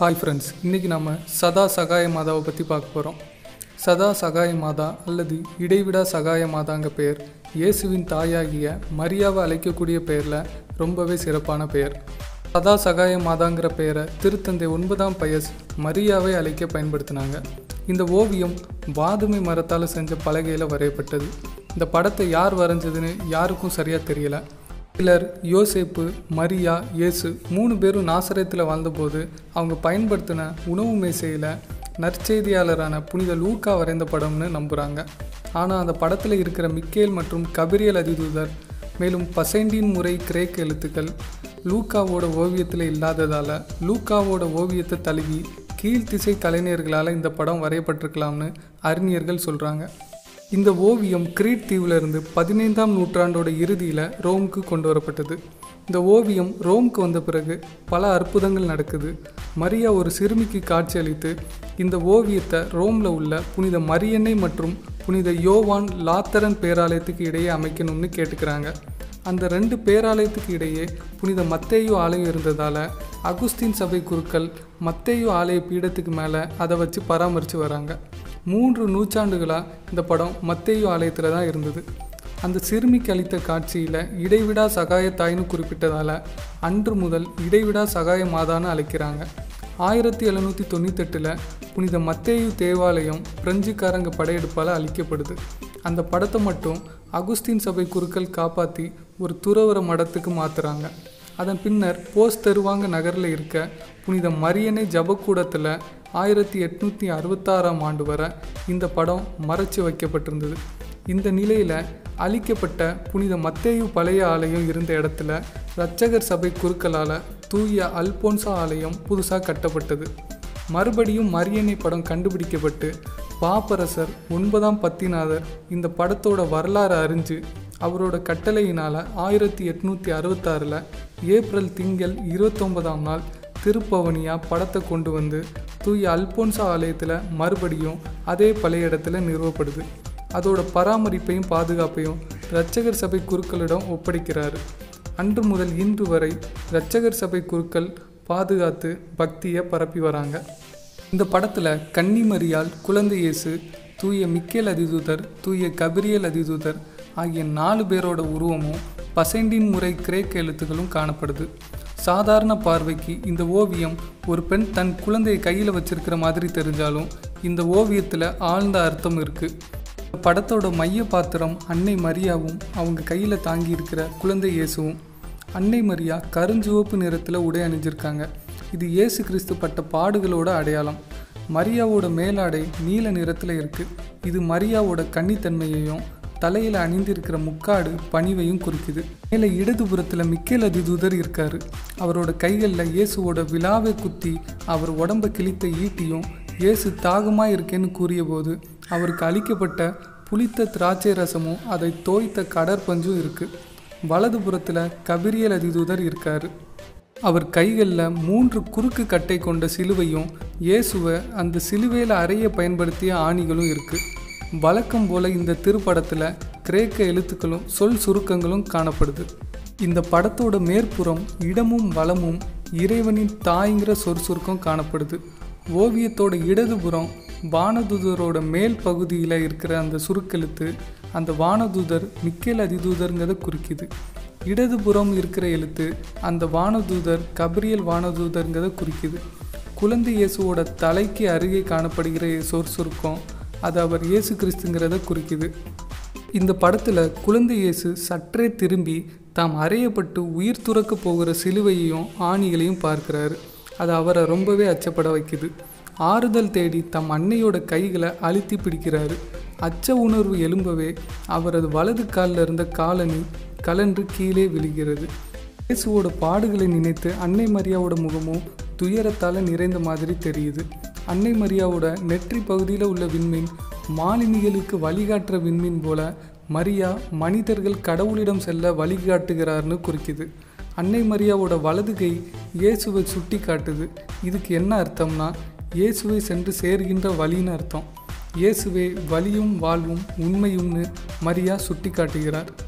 hi friends இன்றைக்கி நம்ம சதா சகாய மாதாவை பற்றி பார்க்க போகிறோம் சதா சகாய மாதா அல்லது இடைவிடா சகாய மாதாங்க பெயர் இயேசுவின் தாயாகிய மரியாவை அழைக்கக்கூடிய பெயரில் ரொம்பவே சிறப்பான பெயர் சதா சகாய மாதாங்கிற பெயரை திருத்தந்தை ஒன்பதாம் பயஸ் மரியாவை அழைக்க பயன்படுத்தினாங்க இந்த ஓவியம் வாதுமை மரத்தால் செஞ்ச பலகையில் வரையப்பட்டது இந்த படத்தை யார் வரைஞ்சதுன்னு யாருக்கும் சரியாக தெரியல சிலர் யோசேப்பு மரியா இயேசு மூணு பேரும் நாசரத்தில் வாழ்ந்தபோது அவங்க பயன்படுத்தின உணவு மேசையில் நற்செய்தியாளரான புனித லூக்கா வரைந்த படம்னு நம்புகிறாங்க ஆனால் அந்த படத்தில் இருக்கிற மிக்கேல் மற்றும் கபிரியல் அதிதூதர் மேலும் பசைண்டின் முறை கிரேக்க எழுத்துக்கள் லூக்காவோட ஓவியத்தில் இல்லாததால் லூக்காவோட ஓவியத்தை தழுவி கீழ்த்திசை கலைஞர்களால் இந்த படம் வரையப்பட்டிருக்கலாம்னு அறிஞர்கள் சொல்கிறாங்க இந்த ஓவியம் கிரீட் தீவிலிருந்து பதினைந்தாம் நூற்றாண்டோட இறுதியில் ரோமுக்கு கொண்டு வரப்பட்டது இந்த ஓவியம் ரோமுக்கு வந்த பிறகு பல அற்புதங்கள் நடக்குது மரியா ஒரு சிறுமிக்கு காட்சியளித்து இந்த ஓவியத்தை ரோமில் உள்ள புனித மரியன்னை மற்றும் புனித யோவான் லாத்தரன் பேராலயத்துக்கு இடையே அமைக்கணும்னு கேட்டுக்கிறாங்க அந்த ரெண்டு பேராலயத்துக்கு இடையே புனித மத்தேயு ஆலயம் இருந்ததால் அகுஸ்தீன் சபை குருக்கள் மத்தேயு ஆலய பீடத்துக்கு மேலே அதை வச்சு பராமரித்து வராங்க மூன்று நூற்றாண்டுகளாக இந்த படம் மத்தேயு ஆலயத்தில் தான் இருந்தது அந்த சிறுமிக்கு அளித்த காட்சியில் இடைவிடா சகாய தாய்னு குறிப்பிட்டதால் அன்று முதல் இடைவிடா சகாய மாதான்னு அழைக்கிறாங்க ஆயிரத்தி எழுநூற்றி தொண்ணூத்தெட்டில் புனித மத்தேயு தேவாலயம் பிரெஞ்சுக்காரங்க படையெடுப்பால் அழிக்கப்படுது அந்த படத்தை மட்டும் அகுஸ்தீன் சபை குருக்கள் காப்பாற்றி ஒரு துறவர மடத்துக்கு மாற்றுறாங்க அதன் பின்னர் போஸ் தருவாங்க நகரில் இருக்க புனித மரியனை ஜபக்கூடத்தில் ஆயிரத்தி எட்நூற்றி அறுபத்தாறாம் ஆண்டு வரை இந்த படம் மறைச்சு வைக்கப்பட்டிருந்தது இந்த நிலையில் அழிக்கப்பட்ட புனித மத்தேயு பழைய ஆலயம் இருந்த இடத்துல இரட்சகர் சபை குருக்களால் தூய அல்போன்சா ஆலயம் புதுசாக கட்டப்பட்டது மறுபடியும் மரியனை படம் கண்டுபிடிக்கப்பட்டு பாப்பரசர் ஒன்பதாம் பத்திநாதர் இந்த படத்தோட வரலாறு அறிஞ்சு அவரோட கட்டளையினால் ஆயிரத்தி எட்நூற்றி அறுபத்தாறில் ஏப்ரல் திங்கள் இருபத்தொன்பதாம் நாள் திருப்பவனியாக படத்தை கொண்டு வந்து தூய அல்போன்சா ஆலயத்தில் மறுபடியும் அதே பழைய இடத்துல நிறுவப்படுது அதோட பராமரிப்பையும் பாதுகாப்பையும் இரட்சகர் சபை குருக்களிடம் ஒப்படைக்கிறாரு அன்று முதல் இன்று வரை இரட்சகர் சபை குருக்கள் பாதுகாத்து பக்தியை பரப்பி வராங்க இந்த படத்தில் கன்னிமரியால் குழந்தை இயேசு தூய மிக்கேல் அதிதூதர் தூய கபிரியல் அதிதூதர் ஆகிய நாலு பேரோட உருவமும் பசைண்டின் முறை கிரேக்க எழுத்துக்களும் காணப்படுது சாதாரண பார்வைக்கு இந்த ஓவியம் ஒரு பெண் தன் குழந்தையை கையில் வச்சிருக்கிற மாதிரி தெரிஞ்சாலும் இந்த ஓவியத்தில் ஆழ்ந்த அர்த்தம் இருக்குது படத்தோட மைய பாத்திரம் அன்னை மரியாவும் அவங்க கையில் தாங்கி இருக்கிற குழந்தை இயேசுவும் அன்னை மரியா கருஞ்சிவப்பு நிறத்தில் உடை அணிஞ்சிருக்காங்க இது இயேசு கிறிஸ்து பட்ட பாடுகளோட அடையாளம் மரியாவோட மேலாடை நீல நிறத்தில் இருக்குது இது மரியாவோட கன்னித்தன்மையையும் தலையில் அணிந்திருக்கிற முக்காடு பணிவையும் குறிக்குது மேலே இடதுபுறத்தில் மிக்கேல் அதிதூதர் இருக்காரு அவரோட கைகளில் இயேசுவோட விழாவை குத்தி அவர் உடம்ப கிழித்த ஈட்டியும் இயேசு தாகமாக இருக்கேன்னு கூறியபோது அவருக்கு அளிக்கப்பட்ட புளித்த திராட்சை ரசமும் அதை தோய்த்த கடற்பஞ்சும் இருக்குது வலதுபுறத்தில் கபிரியல் அதிதூதர் இருக்காரு அவர் கைகளில் மூன்று குறுக்கு கட்டை கொண்ட சிலுவையும் இயேசுவை அந்த சிலுவையில் அறைய பயன்படுத்திய ஆணிகளும் இருக்குது வழக்கம் போல இந்த திருப்படத்தில் கிரேக்க எழுத்துக்களும் சொல் சுருக்கங்களும் காணப்படுது இந்த படத்தோட மேற்புறம் இடமும் வளமும் இறைவனின் தாய்ங்கிற சொற் சுருக்கம் காணப்படுது ஓவியத்தோட இடதுபுறம் வானதூதரோட மேல் பகுதியில் இருக்கிற அந்த சுருக்கெழுத்து அந்த வானதூதர் மிக்கேல் அதிதூதருங்கிறத குறிக்குது இடதுபுறம் இருக்கிற எழுத்து அந்த வானதூதர் கபிரியல் வானதூதருங்கிறத குறிக்குது குழந்தை இயேசுவோட தலைக்கு அருகே காணப்படுகிற சொற் சுருக்கம் அது அவர் இயேசு கிறிஸ்துங்கிறத குறிக்குது இந்த படத்தில் குழந்தை இயேசு சற்றே திரும்பி தாம் அறையப்பட்டு உயிர் துறக்க போகிற சிலுவையையும் ஆணிகளையும் பார்க்கிறாரு அது அவரை ரொம்பவே அச்சப்பட வைக்குது ஆறுதல் தேடி தம் அன்னையோட கைகளை அழுத்தி பிடிக்கிறாரு அச்ச உணர்வு எழும்பவே அவரது வலது காலில் இருந்த காலனி கலன்று கீழே விழுகிறது இயேசுவோட பாடுகளை நினைத்து அன்னை மரியாவோட முகமும் துயரத்தால் நிறைந்த மாதிரி தெரியுது அன்னை மரியாவோட நெற்றி பகுதியில் உள்ள விண்மீன் மாலினிகளுக்கு வழிகாட்டுற விண்மீன் போல மரியா மனிதர்கள் கடவுளிடம் செல்ல வழிகாட்டுகிறார்னு குறிக்குது அன்னை மரியாவோட வலது கை இயேசுவை சுட்டி காட்டுது இதுக்கு என்ன அர்த்தம்னா இயேசுவை சென்று சேர்கின்ற வழின்னு அர்த்தம் இயேசுவே வழியும் வாழ்வும் உண்மையும்னு மரியா சுட்டி காட்டுகிறார்